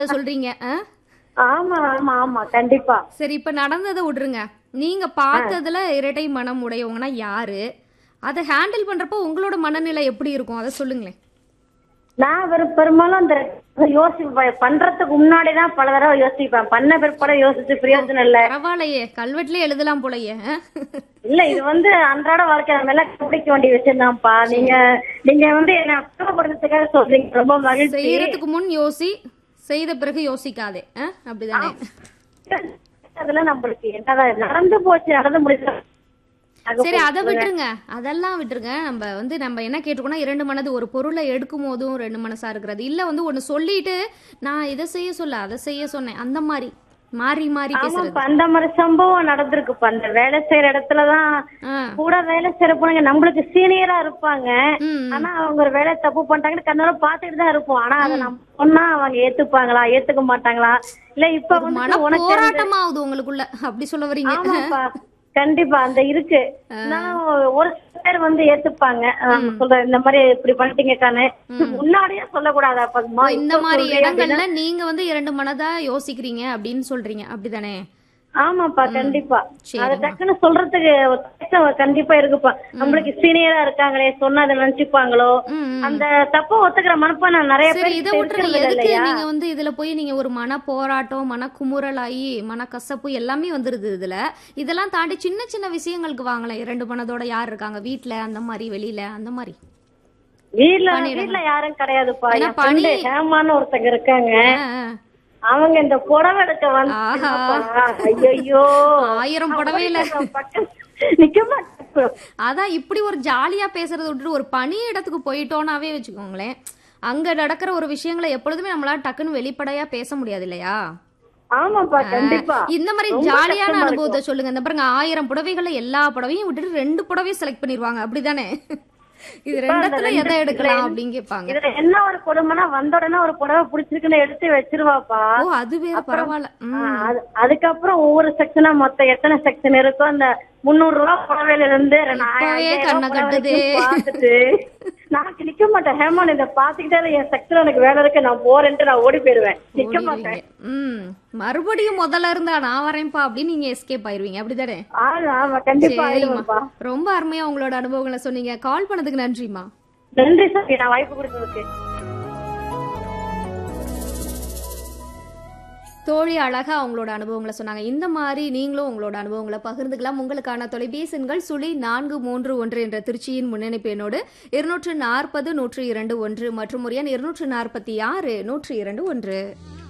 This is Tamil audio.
சொல்றீங்க ஆ? ஆமா ஆமா ஆமா கண்டிப்பா சரி இப்ப நடந்ததை விடுருங்க நீங்க பார்த்ததுல இரட்டை மனம் உடையவங்கன்னா யாரு அதை ஹேண்டில் பண்றப்போ உங்களோட மனநிலை எப்படி இருக்கும் அதை சொல்லுங்களேன் நான் வெறும் பெரும்பாலும் அந்த யோசிப்பேன் பண்றதுக்கு முன்னாடி தான் பல தடவை யோசிப்பேன் பண்ண பிற்பாடு யோசிச்சு பிரயோஜனம் இல்ல பரவாயில்லையே கல்வெட்டுல எழுதலாம் போலயே ஆ? இல்ல இது வந்து அன்றாட வாழ்க்கை நம்ம எல்லாம் கண்டுபிடிக்க வேண்டிய விஷயம் தான்ப்பா நீங்க நீங்க வந்து என்ன அக்கறைப்படுறதுக்காக சொல்றீங்க ரொம்ப மகிழ்ச்சி செய்யறதுக்கு முன் யோசி செய்த பிறகு யோசிக்காதே ஆ? அப்படிதானே அதுல நம்மளுக்கு என்னதான் நடந்து போச்சு நடந்து முடிச்சு சரி அதை விட்டுருங்க அதெல்லாம் விட்டுருங்க நம்ம வந்து நம்ம என்ன கேட்டிருக்கோம்னா இரண்டு மனது ஒரு பொருளை எடுக்கும் போதும் ரெண்டு மனசா இருக்கிறது இல்ல வந்து ஒண்ணு சொல்லிட்டு நான் இதை செய்ய சொல்ல அதை செய்ய சொன்னேன் அந்த மாதிரி மாறி மாறி பேசுறது ஆமாப்பா அந்த மாதிரி சம்பவம் நடந்திருக்குப்பா அந்த வேலை செய்யற இடத்துலதான் ஆ. கூட வேலை செய்யற பொண்ணுங்க நம்மளுக்கு சீனியரா இருப்பாங்க ம், ஆனா அவங்க ஒரு வேலையை தப்பு பண்ணிட்டாங்கன்னு கண்ணோட பாத்துட்டு தான் இருப்போம் ஆனா அதை நம்ம சொன்னா அவங்க ஏத்துப்பாங்களா ஏத்துக்க மாட்டாங்களா இல்ல இப்ப மன வந்து உனக்கு போராட்டமாகுது உங்களுக்குள்ள அப்படி சொல்ல வர்றீங்க ஆமாப்பா கண்டிப்பா அந்த இருக்கு நான் ஒரு சில பேர் வந்து ஏத்துப்பாங்க நம்ம சொல்ற இந்த மாதிரி இப்படி பண்ணிட்டீங்கக்கானு முன்னாடியே சொல்லக்கூடாதா பத்மா இந்த மாதிரி இடங்கள்ல நீங்க வந்து இரண்டு மனதா யோசிக்கிறீங்க அப்படின்னு சொல்றீங்க அப்படிதானே ஆமாப்பா கண்டிப்பா சரி. அத டக்குன்னு சொல்றதுக்கு ஒரு தயக்கம் கண்டிப்பா இருக்குப்பா நம்மளுக்கு சீனியரா இருக்காங்களே சொன்னா அதை நினைச்சுப்பாங்களோ ம், ம். அந்த தப்ப ஒத்துக்கிற மனப்பான்மை நிறைய சரி பேர் இதை விட்டுருங்க இருக்கிறது எதுக்கு இல்லையா நீங்க வந்து இதுல போய் நீங்க ஒரு மன போராட்டம் மன குமுறலாகி மன கசப்பு எல்லாமே வந்துருது இதுல இதெல்லாம் தாண்டி சின்ன சின்ன விஷயங்களுக்கு வாங்கலாம் இரண்டு மனதோட யார் இருக்காங்க வீட்ல அந்த மாதிரி வெளியில அந்த மாதிரி வீட்ல வீட்ல யாரும் கிடையாதுப்பா ஏன்னா என் friend பணி- ஹேமான்னு ஒருத்தங்க இருக்காங்க ஆ, ஆ. அவங்க இந்த புடவை எடுக்க வந்து ஆஹா. ஐயோ ஆயிரம் புடவையில நிக்க மாட்டேன் அதான் இப்படி ஒரு ஜாலியா பேசுறத விட்டுட்டு ஒரு பணி இடத்துக்கு போயிட்டோம்னாவே வச்சுக்கோங்களேன் அங்க நடக்கிற ஒரு விஷயங்களை எப்பொழுதுமே நம்மளால டக்குன்னு வெளிப்படையா பேச முடியாது இல்லையா ஆமாப்பா கண்டிப்பா இந்த மாதிரி ஜாலியான அனுபவத்தை சொல்லுங்க இந்த பாருங்க ஆயிரம் புடவைகள்ல எல்லா புடவையும் விட்டுட்டு ரெண்டு புடவையும் செலக்ட் பண்ணிருவாங்க அப்படிதானே இது ரெண்டத்துல எதை எடுக்கலாம் அப்படின்னு கேட்பாங்க இதுல என்ன ஒரு கொடுமைனா வந்த உடனே ஒரு புடவை பிடிச்சிருக்குன்னு எடுத்து வச்சிருவாப்பா ஓ அது வேற பரவாயில்ல ம். ஆ, அது- அதுக்கப்புறம் ஒவ்வொரு செக்ஷனா மொத்தம் எத்தனை செக்ஷன் இருக்கோ அந்த முந்நூறு ரூபாய் புடவையில இருந்து ரெண்டு இப்பவே ஆயிரம் கண்ணை ரூபாய் கட்டுதே. வரைக்கும் பார்த்துட்டு நான் நிக்க மாட்டேன் ஹேமான் இதை பாத்துக்கிட்டே என் செக்ஷன் எனக்கு வேலை இருக்கு நான் போறேன்ட்டு நான் ஓடி போயிருவேன் நிக்க மாட்டேன் ஓடிடுவீங்க. ம் மறுபடியும் முதல்ல இருந்தா நான் வரேன்ப்பா அப்படின்னு நீங்க எஸ்கேப் ஆயிருவீங்க அப்படிதானே ஆமா ஆமா கண்டிப்பா சரிம்மா ஆயிடுவேன்ப்பா ரொம்ப அருமையா உங்களோட அனுபவங்களை சொன்னீங்க கால் பண்ணதுக்கு நன்றிம்மா நன்றி சார் நான் வாய்ப்பு கொடுத்ததுக்கு தோழி அழகா அவங்களோட அனுபவங்களை சொன்னாங்க இந்த மாதிரி நீங்களும் உங்களோட அனுபவங்களை பகிர்ந்துக்கலாம் உங்களுக்கான தொலைபேசி எண்கள் சுழி நான்கு மூன்று ஒன்று என்ற திருச்சியின் முன்னணிப்பு எண்ணோடு இருநூற்று நாற்பது நூற்று இரண்டு ஒன்று மற்றும் ஒரு எண் இருநூற்று நாற்பத்தி ஆறு நூற்று இரண்டு ஒன்று